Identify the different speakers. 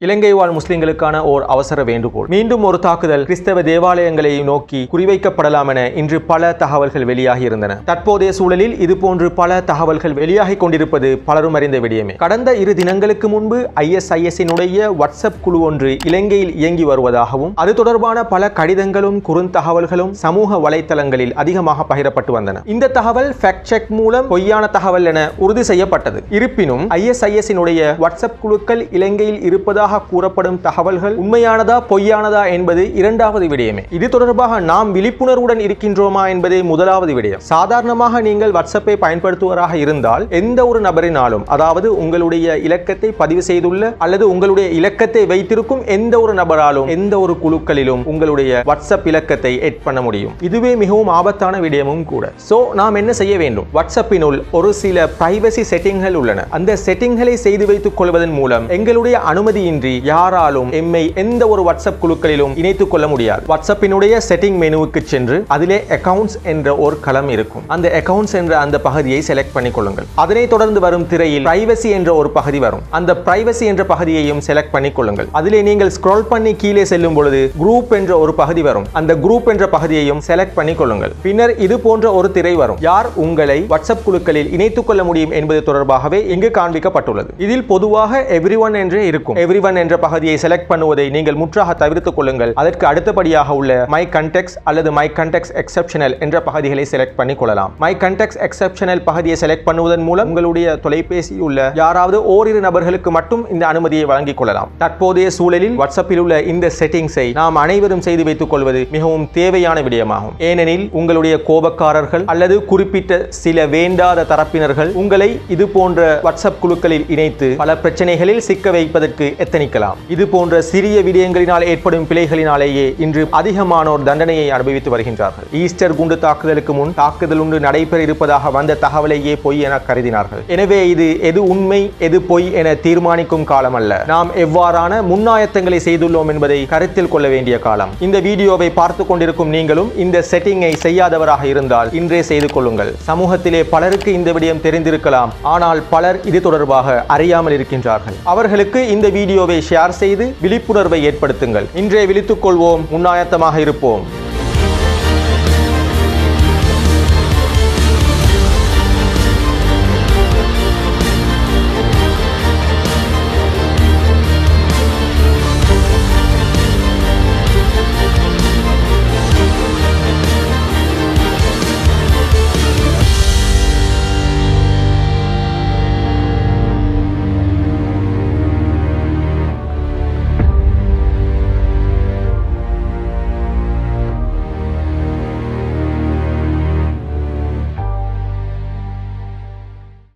Speaker 1: இலங்கை வாழ் முஸ்லிம்களுக்கான ஓர் அவசர வேண்டுகோள் மீண்டும் ஒரு தாக்குதல் கிறிஸ்தவ தேவாலயங்களை நோக்கி குறிவைக்கப்படலாம் என இன்று பல தகவல்கள் வெளியாகி இருந்தன தற்போதைய சூழலில் இதுபோன்று பல தகவல்கள் வெளியாகி கொண்டிருப்பது பலரும் அறிந்த விடயமே கடந்த இரு தினங்களுக்கு முன்பு ஐஎஸ்ஐஎஸ்னுடைய வாட்ஸ்அப் குழு ஒன்று இலங்கையில் இயங்கி வருவதாகவும் அது தொடர்பான பல கடிதங்களும் குறுந்தகவல்களும் சமூக வலைத்தளங்களில் அதிகமாக பகிரப்பட்டு வந்தன இந்த தகவல் ஃபேக்ட் செக் மூலம் பொய்யான தகவல் என உறுதி செய்யப்பட்டது இருப்பினும் ஐஎஸ்ஐஎஸ்னுடைய வாட்ஸ்அப் குழுக்கள் இலங்கையில் இருப்பதாக கூறப்படும் தகவல்கள் உண்மையானதா பொய்யானதா என்பது இரண்டாவது விடயமே இது தொடர்பாக நாம் விழிப்புணர்வுடன் இருக்கின்றோமா என்பதே முதலாவது விடயம் சாதாரணமாக நீங்கள் வாட்ஸ்அப்பை பயன்படுத்துவராக இருந்தால் எந்த ஒரு நபரினாலும் அதாவது உங்களுடைய இலக்கத்தை பதிவு செய்துள்ள அல்லது உங்களுடைய இலக்கத்தை வைத்திருக்கும் எந்த ஒரு நபராலும் எந்த ஒரு குழுக்களிலும் உங்களுடைய வாட்ஸ்அப் இலக்கத்தை எட் பண்ண முடியும் இதுவே மிகவும் ஆபத்தான விடயமும் கூட சோ நாம் என்ன செய்ய வேண்டும் வாட்ஸ்அப்பினுள் ஒரு சில பிரைவசி செட்டிங்கள் உள்ளன அந்த செட்டிங்களை செய்து வைத்துக் கொள்வதன் மூலம் எங்களுடைய அனுமதியின்றி யாராலும் எம்மை எந்த ஒரு வாட்ஸ்அப் குழுக்களிலும் இணைத்துக் கொள்ள முடியாது வாட்ஸ்அப்பினுடைய செட்டிங் மெனுவுக்கு சென்று அதிலே அக்கவுண்ட்ஸ் என்ற ஒரு களம் இருக்கும் அந்த அக்கவுண்ட்ஸ் என்ற அந்த பகுதியை செலக்ட் பண்ணிக் கொள்ளுங்கள் அதனைத் தொடர்ந்து வரும் திரையில் பிரைவசி என்ற ஒரு பகுதி வரும் அந்த பிரைவசி என்ற பகுதியையும் செலக்ட் பண்ணிக் கொள்ளுங்கள் அதிலே நீங்கள் ஸ்க்ரோல் பண்ணி கீழே செல்லும் பொழுது குரூப் என்ற ஒரு பகுதி வரும் அந்த குரூப் என்ற பகுதியையும் செலக்ட் பண்ணிக் கொள்ளுங்கள் பின்னர் இது போன்ற ஒரு திரை வரும் யார் உங்களை வாட்ஸ்அப் குழுக்களில் இணைத்துக் கொள்ள முடியும் என்பது தொடர்பாகவே இங்கு காண்பிக்கப்பட்டுள்ளது இதில் பொதுவாக எவ்ரி ஒன் என்றே இருக்கும் எவ்ரி ஒன் என்ற பகுதியை செலக்ட் பண்ணுவதை நீங்கள் முற்றாக தவிர்த்துக் கொள்ளுங்கள் அதற்கு அடுத்தபடியாக உள்ள மை கண்டெக்ஸ் அல்லது மை கண்டெக்ஸ் எக்ஸப்ஷனல் என்ற பகுதிகளை செலக்ட் பண்ணி கொள்ளலாம் மை கண்டெக்ஸ் எக்ஸப்ஷனல் பகுதியை செலக்ட் பண்ணுவதன் மூலம் உங்களுடைய தொலைபேசியில் உள்ள யாராவது ஓரிரு நபர்களுக்கு மட்டும் இந்த அனுமதியை வழங்கிக் கொள்ளலாம் தற்போதைய சூழலில் வாட்ஸ்அப்பில் உள்ள இந்த செட்டிங்ஸை நாம் அனைவரும் செய்து வைத்துக் கொள்வது மிகவும் தேவையான விடயமாகும் ஏனெனில் உங்களுடைய கோபக்காரர்கள் அல்லது குறிப்பிட்ட சில வேண்டாத தரப்பினர்கள் உங்களை இது போன்ற வாட்ஸ்அப் குழுக்களில் இணைத்து பல பிரச்சனைகளில் சிக்க வைப்பதற்கு எத்தனிக்கலாம் இது போன்ற சிறிய விடயங்களினால் ஏற்படும் பிழைகளினாலேயே இன்று அதிகமானோர் தண்டனையை அனுபவித்து வருகின்றார்கள் ஈஸ்டர் குண்டு தாக்குதலுக்கு முன் தாக்குதல் ஒன்று நடைபெற இருப்பதாக வந்த தகவலையே பொய் என கருதினார்கள் எனவே இது எது உண்மை எது பொய் என தீர்மானிக்கும் காலம் அல்ல நாம் எவ்வாறான முன்னாயத்தங்களை செய்துள்ளோம் என்பதை கருத்தில் கொள்ள வேண்டிய காலம் இந்த வீடியோவை பார்த்து கொண்டிருக்கும் நீங்களும் இந்த செட்டிங்கை செய்யாதவராக இருந்தால் இன்றே செய்து கொள்ளுங்கள் சமூகத்திலே பலருக்கு இந்த விடயம் தெரிந்திருக்கலாம் ஆனால் பலர் இது தொடர்பாக அறியாமல் இருக்கின்றார்கள் அவர்களுக்கு இந்த வீடியோவை ஷேர் செய்து விழிப்புணர்வை ஏற்படுத்துங்கள் இன்றே விழித்துக் கொள்வோம் முன்னாயத்தமாக இருப்போம்